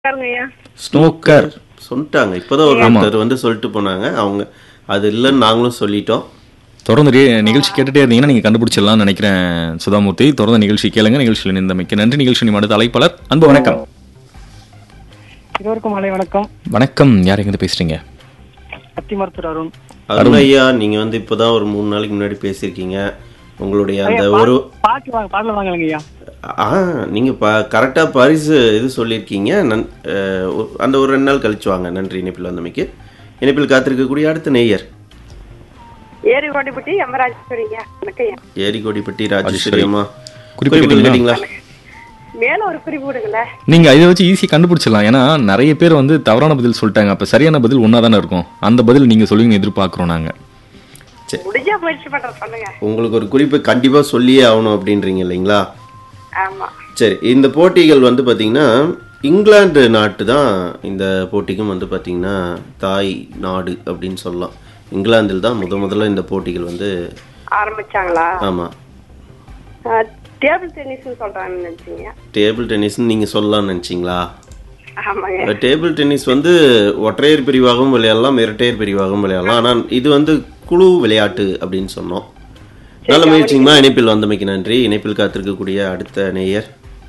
பாருங்க ஐயா ஸ்னோக்கர் சொல்லிட்டாங்க இப்போதான் ஒரு ஒருத்தர் வந்து சொல்லிட்டு போனாங்க அவங்க அது இல்லைன்னு நாங்களும் சொல்லிட்டோம் தொடர்ந்து ரே- நிகழ்ச்சி கேட்டுட்டே இருந்தீங்கன்னா நீங்க கண்டுபிடிச்சிடலாம்னு நினைக்கிறேன் சுதாமூர்த்தி தொடர்ந்து நிகழ்ச்சி கேளுங்க நிகழ்ச்சியில் நின்றமைக்கு நன்றி நிகழ்ச்சி நிமிடம் அழைப்பாளர் அன்பு வணக்கம் இருவருக்கும் மாலை வணக்கம் வணக்கம் யார் எங்கிருந்து பேசுறீங்க அத்தி மருத்துவர் அருண் அருண் ஐயா நீங்க வந்து இப்போதான் ஒரு மூணு நாளைக்கு முன்னாடி பேசியிருக்கீங்க உங்களுடைய அந்த ஒரு பாட்டு வாங்க பாடல வாங்கலங்க ஐயா ஆ நீங்க ப கரெக்டா பரிசு இது சொல்லியிருக்கீங்க நன் அஹ், ஒரு- அந்த ஒரு ரெண்டு நாள் கழிச்சு வாங்க நன்றி இணைப்பில் வந்தமைக்கு இணைப்பில் காத்திருக்கக்கூடிய அடுத்த நேயர் ஏரி கோட்டிப்பட்டி எமராஜேஸ்வரிங்க வணக்கம் ஐயா ஏரிகோடிப்பட்டி ராஜேஸ்வரி அம்மா குறிப்பிட்டீங்களா? கேட்டீங்களா மேல ஒரு குறிப்பு விடுங்களேன் நீங்க இதை வச்சு ஈஸியாக கண்டுபிடிச்சிடலாம் ஏன்னா நிறைய பேர் வந்து தவறான பதில் சொல்லிட்டாங்க அப்ப சரியான பதில் ஒன்றா தானே இருக்கும் அந்த பதில் நீங்க சொல்லுவீங்க எதிர்பார்க்குறோம் நாங்க முடிஞ்சா முயற்சி பண்ற சொல்லுங்க உங்களுக்கு ஒரு குறிப்பு கண்டிப்பா சொல்லியே ஆகணும் அப்படின்றீங்க இல்லைங்களா ஆமா சரி இந்த போட்டிகள் வந்து பாத்தீங்கன்னா இங்கிலாந்து நாட்டு தான் இந்த போட்டிக்கும் வந்து பாத்தீங்கன்னா தாய் நாடு அப்படின்னு சொல்லலாம் இங்கிலாந்தில் தான் முத முதல்ல இந்த போட்டிகள் வந்து ஆரம்பிச்சாங்களா ஆமா டேபிள் டென்னிஸ்னு சொல்றாங்கன்னு நினைச்சீங்க டேபிள் டென்னிஸ்னு நீங்க சொல்லலாம்னு நினைச்சீங்களா ஆமாங்க டேபிள் டென்னிஸ் வந்து ஒற்றையர் பிரிவாகவும் விளையாடலாம் இரட்டையர் பிரிவாகவும் விளையாடலாம் ஆனால் இது வந்து குழு விளையாட்டு அப்படின்னு சொன்னோம் நல்ல முயற்சிங்கம்மா இணைப்பில் வந்தமைக்கு நன்றி இணைப்பில் காத்திருக்கக்கூடிய அடுத்த நேயர்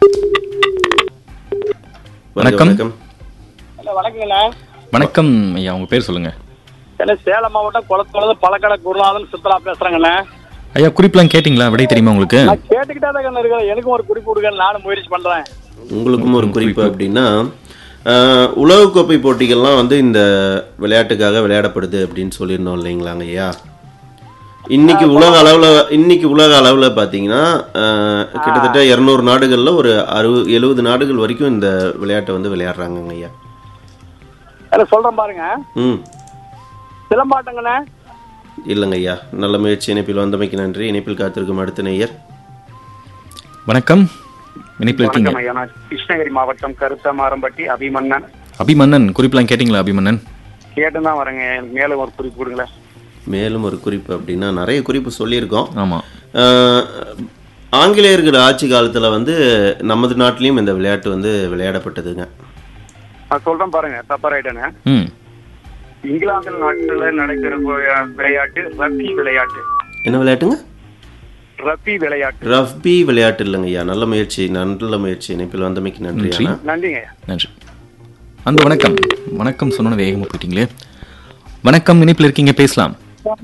வணக்கம். வணக்கம் ஹலோ வணக்கங்கண்ணா வணக்கம் ஐயா உங்க பேர் சொல்லுங்க என்ன சேலம் மாவட்டம் குளத்தோட பழக்கடை குருநாதன் சித்ரா பேசுறேங்கண்ணே ஐயா குறிப்பெல்லாம் கேட்டிங்களா விடை தெரியுமா உங்களுக்கு நான் கேட்டுக்கிட்டே தான் கண்ணு இருக்கிறேன் எனக்கும் ஒரு குறிப்பு கொடுங்க நானும் முயற்சி பண்றேன் உங்களுக்கும் ஒரு குறிப்பு அப்படின்னா ஆஹ், உலகக்கோப்பை போட்டிகள்லாம் வந்து இந்த விளையாட்டுக்காக விளையாடப்படுது அப்படின்னு சொல்லியிருந்தோம் இல்லைங்களாங்க ஐயா இன்னைக்கு உலக அளவில் இன்னைக்கு உலக அளவில் பார்த்தீங்கன்னா ஆஹ், கிட்டத்தட்ட இரநூறு நாடுகளில் ஒரு அறுபது எழுபது நாடுகள் வரைக்கும் இந்த விளையாட்டை வந்து விளையாடுறாங்கங்க ஐயா என்ன சொல்றேன் பாருங்க ம் சிலம்பாட்டங்கண்ணே இல்லைங்க ஐயா நல்ல முயற்சி இணைப்பில் வந்தமைக்கு நன்றி இணைப்பில் காத்திருக்கும் அடுத்த நேயர் வணக்கம் இணைப்பில் இருக்கீங்க வணக்கம் ஐயா நான் கிருஷ்ணகிரி மாவட்டம் கருத்தமாரம்பட்டி அபிமன்னன் அபிமன்னன் குறிப்பெல்லாம் கேட்டிங்களா அபிமன்னன் கேட்டு தான் வரேங்க எனக்கு மேலும் ஒரு குறிப்பு கொடுங்களேன் மேலும் ஒரு குறிப்பு அப்படின்னா நிறைய குறிப்பு சொல்லியிருக்கோம் ஆமா ஆஹ், ஆங்கிலேயர்கள் ஆட்சி காலத்தில் வந்து நமது நாட்டிலையும் இந்த விளையாட்டு வந்து விளையாடப்பட்டதுங்க நான் சொல்றேன் பாருங்க தப்பா ரைட்டனே ம் இங்கிலாந்து நாட்டுல நடக்கிற வி- விளையாட்டு ரப்பி விளையாட்டு என்ன விளையாட்டுங்க ரப்பி விளையாட்டு ரஃபி விளையாட்டு இல்லைங்க ஐயா நல்ல முயற்சி நல்ல முயற்சி இணைப்பில் வந்தமைக்கு நன்றி நன்றி. அண்ணா நன்றிங்க ஐயா நன்றி அன்பு வணக்கம் வணக்கம் சொன்னோன்னு வேகமாக போயிட்டீங்களே வணக்கம் இணைப்பில் இருக்கீங்க பேசலாம்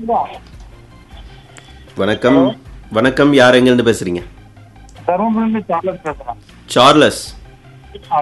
வணக்கம் வணக்கம் யார் எங்கேருந்து பேசுறீங்க தருமபுரி சார்லஸ் பேசுறேன் சார்லஸ்